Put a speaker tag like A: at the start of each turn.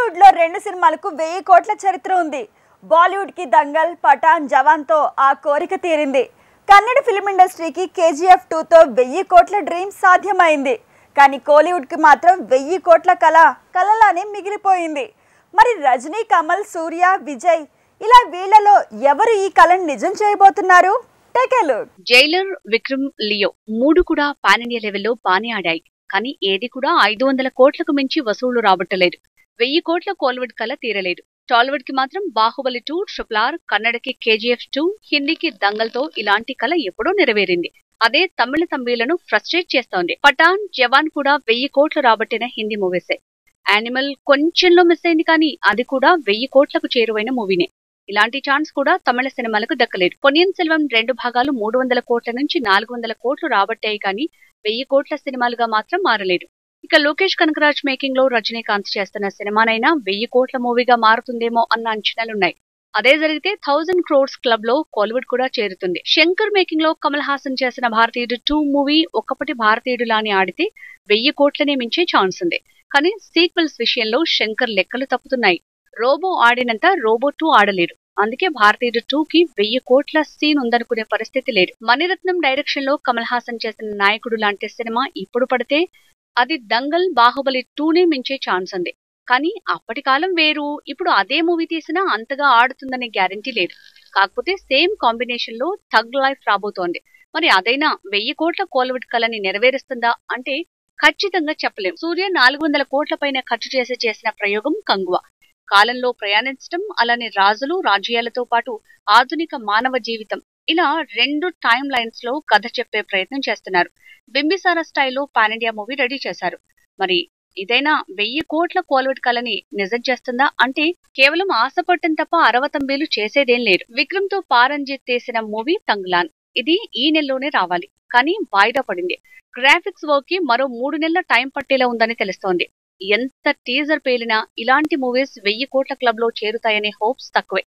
A: టాలీవుడ్ లో రెండు సినిమాలకు వెయ్యి కోట్ల చరిత్ర ఉంది బాలీవుడ్ కి దంగల్ పఠాన్ జవాన్ తో ఆ కోరిక తీరింది కన్నడ ఫిల్మ్ ఇండస్ట్రీకి కేజీఎఫ్ తో వెయ్యి కోట్ల డ్రీమ్ సాధ్యమైంది కానీ కోలీవుడ్ కి మాత్రం వెయ్యి కోట్ల కళ కలలానే మిగిలిపోయింది మరి రజనీ కమల్ సూర్య విజయ్ ఇలా వీళ్ళలో ఎవరు ఈ కళను నిజం చేయబోతున్నారు take a look
B: Jailer Vikram Leo మూడు కూడా పాన్ ఇండియా లెవెల్లో బానే ఆడాయి కానీ ఏది కూడా ఐదు వందల కోట్లకు మించి వసూళ్లు రాబట్టలేదు వెయ్యి కోట్ల కోల్వుడ్ కల తీరలేదు టాలీవుడ్ కి మాత్రం బాహుబలి టూ ట్రిపుల్ ఆర్ కన్నడకి కేజీఎఫ్ టూ హిందీకి దంగల్తో ఇలాంటి కల ఎప్పుడో నెరవేరింది అదే తమిళ తంబీలను ఫ్రస్ట్రేట్ చేస్తోంది పఠాన్ జవాన్ కూడా వెయ్యి కోట్లు రాబట్టిన హిందీ మూవీసే యానిమల్ కొంచెంలో మిస్ అయింది కానీ అది కూడా వెయ్యి కోట్లకు చేరువైన మూవీనే ఇలాంటి ఛాన్స్ కూడా తమిళ సినిమాలకు దక్కలేదు పొన్నియన్ సెల్వం రెండు భాగాలు మూడు వందల కోట్ల నుంచి నాలుగు వందల కోట్లు రాబట్టాయి కానీ వెయ్యి కోట్ల సినిమాలుగా మాత్రం మారలేదు ఇక లోకేష్ కనకరాజ్ మేకింగ్ లో రజనీకాంత్ చేస్తున్న సినిమానైనా వెయ్యి కోట్ల మూవీగా మారుతుందేమో అన్న అంచనాలున్నాయి అదే జరిగితే థౌజండ్ క్రోడ్స్ క్లబ్ లో కోల్వుడ్ కూడా చేరుతుంది శంకర్ మేకింగ్ లో కమల్ హాసన్ చేసిన భారతీయుడు టూ మూవీ ఒక్కపటి భారతీయుడు లాని ఆడితే వెయ్యి కోట్లనే మించే ఛాన్స్ ఉంది కానీ సీక్వెల్స్ విషయంలో శంకర్ లెక్కలు తప్పుతున్నాయి రోబో ఆడినంత రోబో టూ ఆడలేడు అందుకే భారతీయుడు టూ కి వెయ్యి కోట్ల సీన్ ఉందనుకునే పరిస్థితి లేదు మణిరత్నం డైరెక్షన్ లో కమల్ హాసన్ చేసిన నాయకుడు లాంటి సినిమా ఇప్పుడు పడితే అది దంగల్ బాహుబలి టూనే మించే ఛాన్స్ ఉంది కానీ అప్పటి కాలం వేరు ఇప్పుడు అదే మూవీ తీసినా అంతగా ఆడుతుందనే గ్యారంటీ లేదు కాకపోతే సేమ్ కాంబినేషన్ లో థగ్ లైఫ్ రాబోతోంది మరి అదైనా వెయ్యి కోట్ల కోల్వుడ్ కళని నెరవేరుస్తుందా అంటే ఖచ్చితంగా చెప్పలేం సూర్య నాలుగు వందల కోట్ల పైన ఖర్చు చేసి చేసిన ప్రయోగం కంగువ కాలంలో ప్రయాణించడం అలానే రాజులు రాజ్యాలతో పాటు ఆధునిక మానవ జీవితం ఇలా రెండు టైం లైన్స్ లో కథ చెప్పే ప్రయత్నం చేస్తున్నారు బింబిసార స్టైల్లో పాన్ ఇండియా మూవీ రెడీ చేశారు మరి ఇదైనా వెయ్యి కోట్ల కోల్వుడ్ కళని నిజం చేస్తుందా అంటే కేవలం ఆశపట్టం తప్ప అరవతంబీలు చేసేదేం లేదు విక్రమ్ తో పారంజిత్ తీసిన మూవీ తంగ్లాన్ ఇది ఈ నెలలోనే రావాలి కానీ వాయిదా పడింది గ్రాఫిక్స్ వర్క్ కి మరో మూడు నెలల టైం పట్టేలా ఉందని తెలుస్తోంది ఎంత టీజర్ పేలినా ఇలాంటి మూవీస్ వెయ్యి కోట్ల క్లబ్ లో చేరుతాయనే హోప్స్ తక్కువే